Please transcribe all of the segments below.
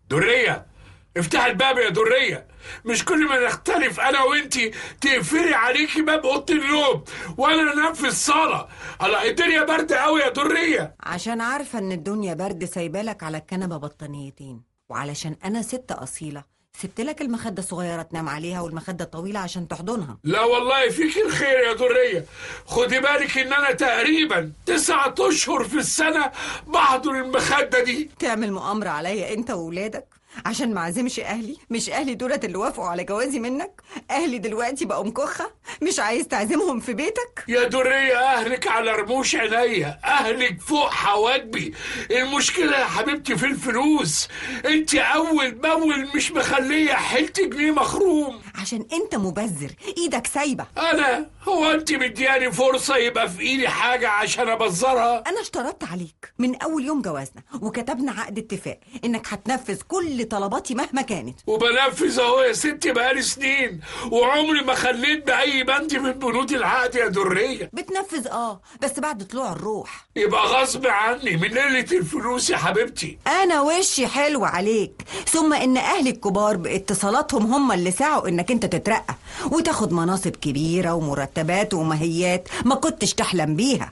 درية افتح الباب يا درية مش كل ما نختلف انا وانتي تقفلي عليكي باب اوضه النوم وانا انام في الصاله الله الدنيا برد قوي يا دريه عشان عارفة إن الدنيا برد سايبالك على الكنبة بطانيتين وعلشان أنا ست أصيلة سبت لك المخدة الصغيرة تنام عليها والمخدة الطويلة عشان تحضنها لا والله فيك الخير يا درية خدي بالك ان انا تقريبا تسعة اشهر في السنة بحضر المخدة دي تعمل مؤامرة عليا أنت وولادك عشان ما عزمش أهلي مش أهلي دولت اللي وافقوا على جوازي منك أهلي دلوقتي بقوا مكخة مش عايز تعزمهم في بيتك يا درية اهلك على رموش عينيا اهلك فوق حواجبي المشكلة يا حبيبتي في الفلوس انت اول باول مش مخلية حلت جنيه مخروم عشان أنت مبذر إيدك سايبة انا هو انت مدياني فرصة يبقى في ايدي حاجة عشان ابزرها أنا اشترطت عليك من أول يوم جوازنا وكتبنا عقد اتفاق إنك هتنفذ كل طلباتي مهما كانت وبنفذ اهو يا ستي بقالي سنين وعمري ما خليت باي بند من بنود العقد يا درية بتنفذ آه بس بعد طلوع الروح يبقى غصب عني من قلة الفلوس يا حبيبتي انا وشي حلو عليك ثم ان اهلي الكبار باتصالاتهم هم اللي سعوا انك انت تترقى وتاخد مناصب كبيره ومرتبات ومهيات ما كنتش تحلم بيها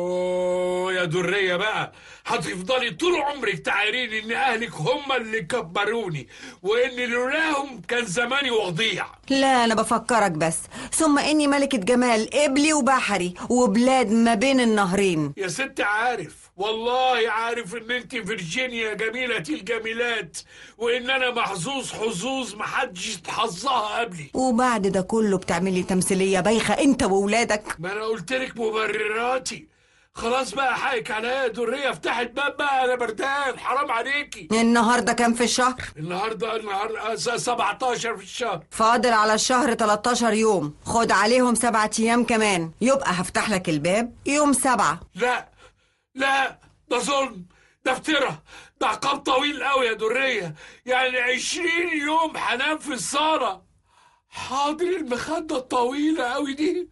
يو يا درية بقى هتفضلي طول عمرك تعايرين ان اهلك هم اللي كبروني وان لولاهم كان زماني وضيع لا انا بفكرك بس ثم اني ملكه جمال قبلي وبحري وبلاد ما بين النهرين يا ست عارف والله عارف ان انت فيرجينيا جميلة الجميلات وان انا محظوظ حظوظ محدش حظها قبلي وبعد ده كله بتعملي تمثيليه بايخه انت وولادك ما انا قلت لك مبرراتي خلاص بقى حقك عليا يا درية افتح الباب بقى انا بردان حرام عليكي النهارده كام في الشهر النهارده النهارده 17 في الشهر فاضل على الشهر 13 يوم خد عليهم سبعة ايام كمان يبقى هفتح لك الباب يوم سبعة لا لا ده ظلم ده افترا ده عقاب طويل قوي يا درية يعني عشرين يوم هنام في الصالة حاضر المخدة الطويلة قوي دي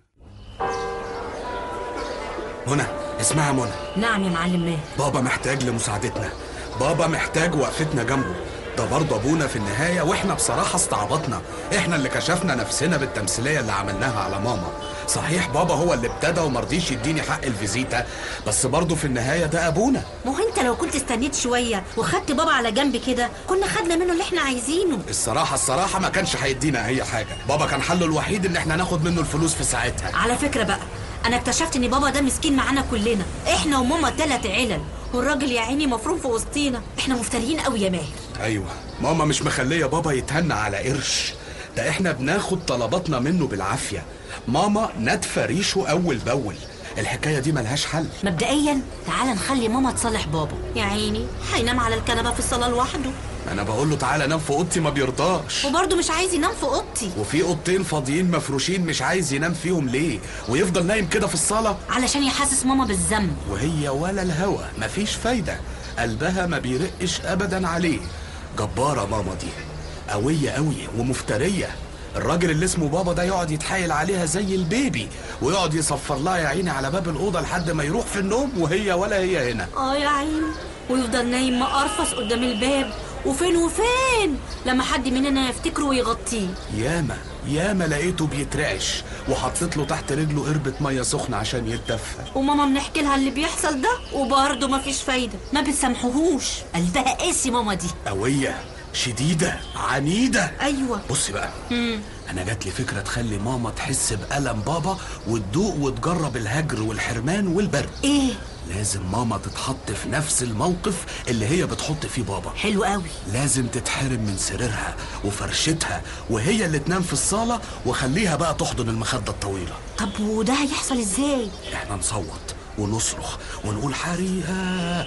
منى اسمها منى نعم يا معلم ماهر بابا محتاج لمساعدتنا بابا محتاج وقفتنا جنبه ده برضه ابونا في النهاية واحنا بصراحة استعبطنا احنا اللي كشفنا نفسنا بالتمثيلية اللي عملناها على ماما صحيح بابا هو اللي ابتدى ومرضيش يديني حق الفيزيتا بس برضه في النهاية ده ابونا ما هو انت لو كنت استنيت شويه وخدت بابا على جنب كده كنا خدنا منه اللي احنا عايزينه الصراحة الصراحة ما كانش هيدينا اي حاجة بابا كان حله الوحيد ان احنا ناخد منه الفلوس في ساعتها على فكره بقى انا اكتشفت ان بابا ده مسكين معانا كلنا احنا وماما تلات علل والراجل يا عيني مفروم في وسطينا احنا مفتريين قوي يا ماهر ايوه ماما مش مخليه بابا يتهنى على قرش ده احنا بناخد طلباتنا منه بالعافيه ماما نادفه ريشه اول باول الحكايه دي ملهاش حل مبدئيا تعال نخلي ماما تصلح بابا يا عيني هينام على الكنبه في الصاله لوحده انا بقول له تعالى نام في اوضتي ما بيرضاش وبرضه مش عايز ينام في اوضتي وفي اوضتين فاضيين مفروشين مش عايز ينام فيهم ليه ويفضل نايم كده في الصاله علشان يحسس ماما بالذنب وهي ولا الهوى مفيش فايده قلبها ما بيرقش ابدا عليه جباره ماما دي قويه قوي ومفتريه الراجل اللي اسمه بابا ده يقعد يتحايل عليها زي البيبي ويقعد يصفر لها يا عيني على باب الاوضه لحد ما يروح في النوم وهي ولا هي هنا اه يا عيني ويفضل نايم مقرفص قدام الباب وفين وفين لما حد مننا يفتكره ويغطيه ياما ياما لقيته بيترعش وحطيت له تحت رجله قربة مية سخنة عشان يتدفى وماما بنحكي لها اللي بيحصل ده وبرضه مفيش فايدة ما بتسامحوهوش قلبها قاسي ماما دي قوية شديدة عنيدة أيوة بصي بقى انا جات لي فكره تخلي ماما تحس بالم بابا وتدوق وتجرب الهجر والحرمان والبرد إيه لازم ماما تتحط في نفس الموقف اللي هي بتحط فيه بابا حلو قوي لازم تتحرم من سريرها وفرشتها وهي اللي تنام في الصاله وخليها بقى تحضن المخده الطويله طب وده هيحصل إزاي احنا نصوت ونصرخ ونقول حريقة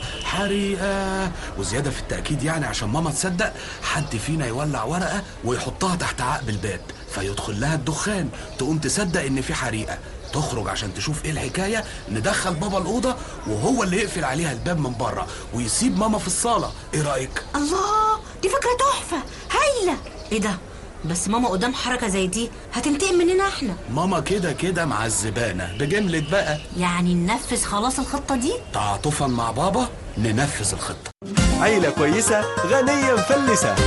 حريقة وزيادة في التأكيد يعني عشان ماما تصدق حد فينا يولع ورقة ويحطها تحت عقب الباب فيدخل لها الدخان تقوم تصدق ان في حريقة تخرج عشان تشوف ايه الحكاية ندخل بابا الأوضة وهو اللي يقفل عليها الباب من بره ويسيب ماما في الصالة ايه رأيك؟ الله دي فكرة تحفة هايلة إيه ده بس ماما قدام حركة زي دي هتنتقم مننا احنا ماما كده كده معذبانا بجملة بقى يعني ننفذ خلاص الخطة دي تعاطفا مع بابا ننفذ الخطة عيلة كويسة غنية مفلسة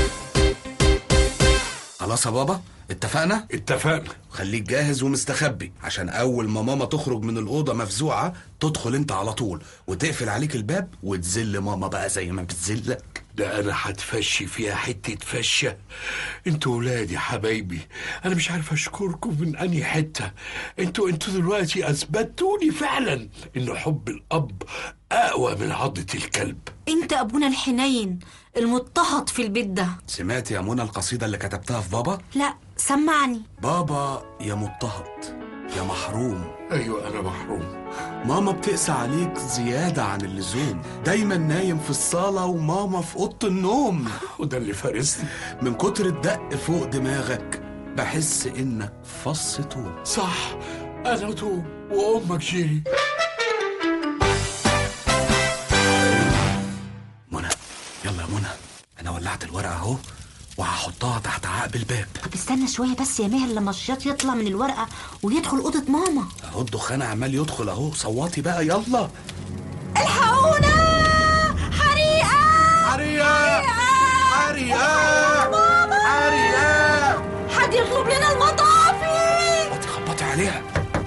خلاص يا بابا اتفقنا اتفقنا خليك جاهز ومستخبي عشان اول ما ماما تخرج من الاوضه مفزوعه تدخل انت على طول وتقفل عليك الباب وتذل ماما بقى زي ما بتذلك ده انا هتفشي فيها حته فشه انتوا ولادي حبايبي انا مش عارف اشكركم من انهي حته انتوا انتوا دلوقتي اثبتوني فعلا ان حب الاب اقوى من عضه الكلب انت ابونا الحنين المضطهد في البيت ده سمعت يا منى القصيده اللي كتبتها في بابا لا سمعني بابا يا مضطهد يا محروم ايوه انا محروم ماما بتقسى عليك زيادة عن اللزوم دايما نايم في الصالة وماما في أوضة النوم وده اللي فارسني من كتر الدق فوق دماغك بحس إنك فص توم صح انا توم وامك جيري منى يلا يا منى أنا ولعت الورقة أهو وهحطها تحت عقب الباب طب استنى شويه بس يا ماهر لما الشياط يطلع من الورقه ويدخل اوضه ماما أهو الدخان عمال يدخل أهو صوتي بقى يلا الحقونا حريقة حريقة حريقة حريقة حد يطلب لنا المطافي خبطي خبطي عليها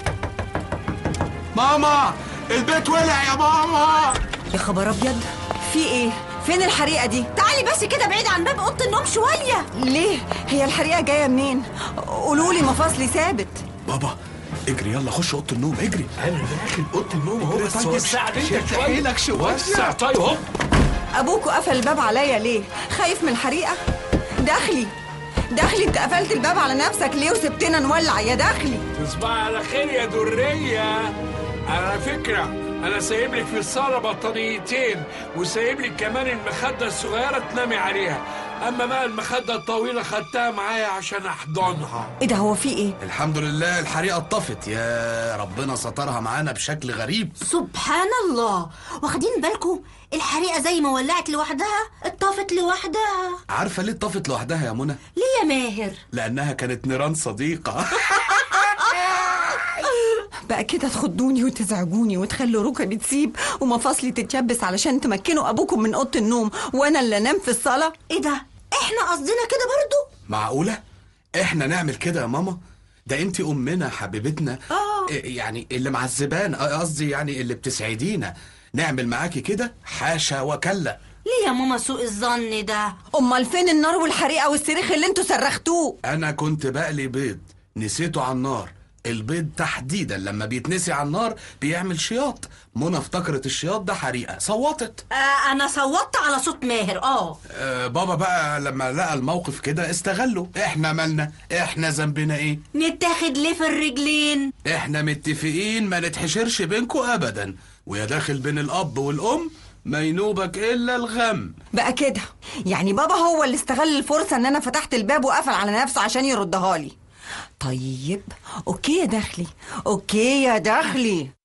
ماما البيت ولع يا ماما يا خبر ابيض في ايه فين الحريقة دي تعالي بس كده بعيد عن باب اوضه النوم شويه ليه هي الحريقة جاية منين قولوا لي مفاصلي ثابت بابا اجري يلا خش اوضه النوم اجري انا داخل اوضه النوم اهو اجري بس طيب، وسع لي شد انت شويه حيلك شوية. وسع طيب اهو ابوكوا قفل الباب عليا ليه خايف من الحريقة دخلي دخلي انت قفلت الباب على نفسك ليه وسبتنا نولع يا دخلي تصبحي على خير يا درية على فكرة أنا سايب لك في الصالة بطانيتين وسايب لك كمان المخدة الصغيرة تنامي عليها أما بقى المخدة الطويلة خدتها معايا عشان أحضنها ايه ده هو في ايه الحمد لله الحريقه اتطفت يا ربنا سترها معانا بشكل غريب سبحان الله واخدين بالكم الحريقه زي ما ولعت لوحدها اتطفت لوحدها عارفه ليه اتطفت لوحدها يا منى ليه يا ماهر لانها كانت نيران صديقه بقى كده تخضوني وتزعجوني وتخلوا ركبي تسيب ومفاصلي تتشبس علشان تمكنوا ابوكم من اوضه النوم وانا اللي انام في الصاله ايه ده احنا قصدنا كده برضو معقوله احنا نعمل كده يا ماما ده انت امنا حبيبتنا آه. إيه يعني اللي معذبان آه، قصدي يعني اللي بتسعدينا نعمل معاكي كده حاشا وكلا ليه يا ماما سوء الظن ده امال فين النار والحريقه والصريخ اللي انتوا صرختوه انا كنت بقلي بيض نسيته على النار البيض تحديدا لما بيتنسي على النار بيعمل شياط منى افتكرت الشياط ده حريقه صوتت آه انا صوتت على صوت ماهر اه آه بابا بقى لما لقى الموقف كده استغله احنا مالنا احنا ذنبنا ايه نتاخد ليه في الرجلين احنا متفقين ما نتحشرش بينكوا ابدا ويا داخل بين الاب والام ما ينوبك الا الغم بقى كده يعني بابا هو اللي استغل الفرصه ان انا فتحت الباب وقفل على نفسه عشان يردها لي طيب اوكي يا دخلي اوكي يا دخلي